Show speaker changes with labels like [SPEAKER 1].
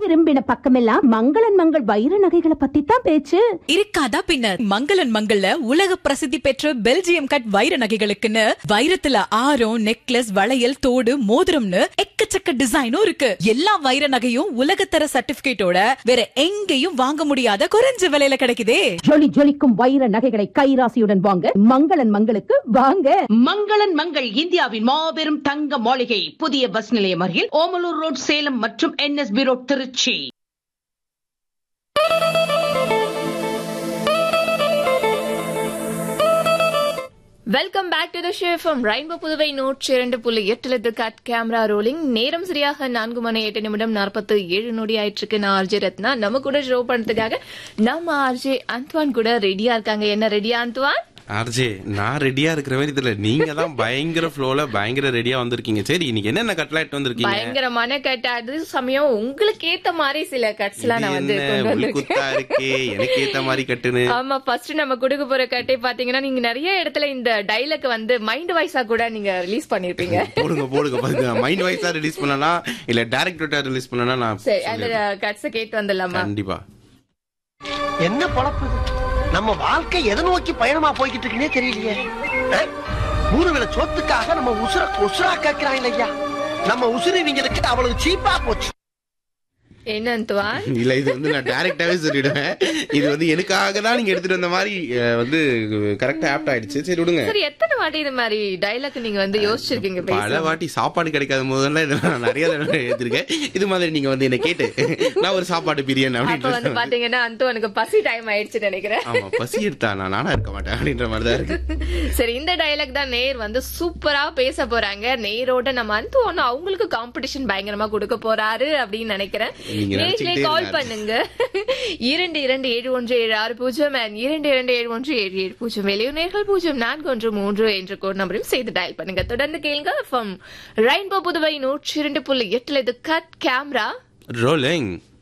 [SPEAKER 1] திரும்பின பக்கமெல்லாம் மங்களன் மங்கள் வைர நகைகளை பத்தி தான் பேச்சு
[SPEAKER 2] இருக்காதா பின்ன மங்களன் மங்கள்ல உலக பிரசித்தி பெற்ற பெல்ஜியம் கட் வைர நகைகளுக்குன்னு வைரத்துல ஆரம் நெக்லஸ் வளையல் தோடு மோதிரம்னு எக்கச்சக்க டிசைனும் இருக்கு எல்லா வைர நகையும் உலகத்தர சர்டிபிகேட்டோட வேற எங்கேயும் வாங்க முடியாத குறைஞ்ச விலையில கிடைக்குதே
[SPEAKER 1] ஜொலி ஜொலிக்கும் வைர நகைகளை கைராசியுடன் வாங்க மங்களன் மங்களுக்கு வாங்க
[SPEAKER 3] மங்களன் மங்கள் இந்தியாவின் மாபெரும் தங்க மாளிகை புதிய பஸ் நிலையம் அருகில் ஓமலூர் ரோட் சேலம் மற்றும் NSB road Trichy
[SPEAKER 4] welcome back to the show from Rainbow Puduvai நூற்றி இரண்டு புள்ளி எட்டுல இது கட் கேமரா ரோலிங் நேரம் சரியாக நான்கு மணி எட்டு நிமிடம் நாற்பத்து ஏழு நொடி ஆயிட்டு இருக்கு நான் ஆர்ஜே ரத்னா நம்ம கூட ஷோ பண்றதுக்காக நம்ம ஆர்ஜே அந்த்வான் கூட ரெடியா இருக்காங்க என்ன ரெடியா அந்த்வான்
[SPEAKER 5] ஆர்ஜே நான் ரெடியா இருக்கிற மாதிரி தெரியல நீங்க தான் பயங்கர ஃப்ளோல பயங்கர ரெடியா வந்திருக்கீங்க சரி இன்னைக்கு என்னென்ன கட்லாட் வந்திருக்கீங்க
[SPEAKER 4] பயங்கரமான கட் அது சமயம் உங்களுக்கு ஏத்த மாதிரி சில கட்ஸ் எல்லாம் நான் வந்து
[SPEAKER 5] இது
[SPEAKER 4] கொண்டு
[SPEAKER 5] என்ன
[SPEAKER 4] வந்திருக்கேன்
[SPEAKER 5] உள்குத்தா இருக்கே எனக்கு ஏத்த மாதிரி கட்டுன்னு
[SPEAKER 4] ஆமா ஃபர்ஸ்ட் நம்ம கொடுக்க போற கட்டை பாத்தீங்கன்னா நீங்க நிறைய இடத்துல இந்த டைலாக் வந்து மைண்ட் வைஸா கூட நீங்க ரிலீஸ் பண்ணிருப்பீங்க
[SPEAKER 5] போடுங்க போடுங்க பாருங்க மைண்ட் வைஸா ரிலீஸ் பண்ணனா இல்ல டைரக்டரா ரிலீஸ் பண்ணனா நான்
[SPEAKER 4] சரி அந்த
[SPEAKER 5] சொல்லிடுறேன்.
[SPEAKER 4] கட்ஸ கேட்டு வந்துடலாமா
[SPEAKER 5] கண்டிப்பா
[SPEAKER 6] என்ன பொழப்பு இது? நம்ம வாழ்க்கை எதை நோக்கி பயணமா போய்கிட்டு இருக்குன்னே தெரியலையே அஹ்? மூணு வேளை சோத்துக்காக நம்ம உசுர உசுரா கேட்கிறாங்க ஐயா நம்ம உசுறு இவங்களுக்கு அவ்வளவு சீப்பா போச்சு
[SPEAKER 4] என்ன அந்துவான்
[SPEAKER 5] இல்ல இது வந்து நான் டைரக்டாவே சொல்லிடுவேன் இது வந்து எனக்காக தான் நீங்க எடுத்துட்டு வந்த மாதிரி அஹ், வந்து கரெக்டா ஆப்ட் ஆயிடுச்சு சரி விடுங்க
[SPEAKER 4] சரி எத்தனை வாட்டி இது மாதிரி டைலாக் நீங்க வந்து யோசிச்சிருக்கீங்க
[SPEAKER 5] பல
[SPEAKER 4] பேச
[SPEAKER 5] வாட்டி சாப்பாடு கிடைக்காத போதெல்லாம் இதெல்லாம் நான் நிறைய தடவை எடுத்திருக்கேன் இது மாதிரி நீங்க வந்து என்ன கேட்டு நான் ஒரு சாப்பாடு பிரியன்
[SPEAKER 4] அப்ப வந்து
[SPEAKER 5] அப்படின்னு
[SPEAKER 4] பாத்தீங்கன்னா அந்துவனுக்கு பசி டைம் ஆயிடுச்சுன்னு நினைக்கிறேன்
[SPEAKER 5] ஆமா பசி எடுத்தா நான் நானா இருக்க மாட்டேன் அப்படின்ற மாதிரி தான் இருக்கு
[SPEAKER 4] சரி இந்த டைலாக் தான் நேர் வந்து சூப்பரா பேச போறாங்க நேரோட நம்ம அந்துவன் அவங்களுக்கு காம்படிஷன் பயங்கரமா கொடுக்க போறாரு அப்படின்னு நினைக்கிறேன்
[SPEAKER 5] நீங்க
[SPEAKER 4] நேர்லயே
[SPEAKER 5] நினைச்சுக்கிட்டே
[SPEAKER 4] கால்
[SPEAKER 5] இருங்க.
[SPEAKER 4] பண்ணுங்க இரண்டு இரண்டு ஏழு ஒன்று ஏழு ஆறு பூஜ்ஜியம் and இரண்டு இரண்டு ஏழு ஒன்று ஏழு ஏழு பூஜ்ஜியம் வெளியுநேர்கள் பூஜ்ஜியம் நான்கு ஒன்று மூன்று என்ற கோட் நம்பரையும் செய்து டயல் பண்ணுங்க தொடர்ந்து கேளுங்க ஃப்ரம் ரெயின்போ புதுவை நூற்றி இரண்டு புள்ளி எட்டுல இது கட் கேமரா
[SPEAKER 5] ரோலிங்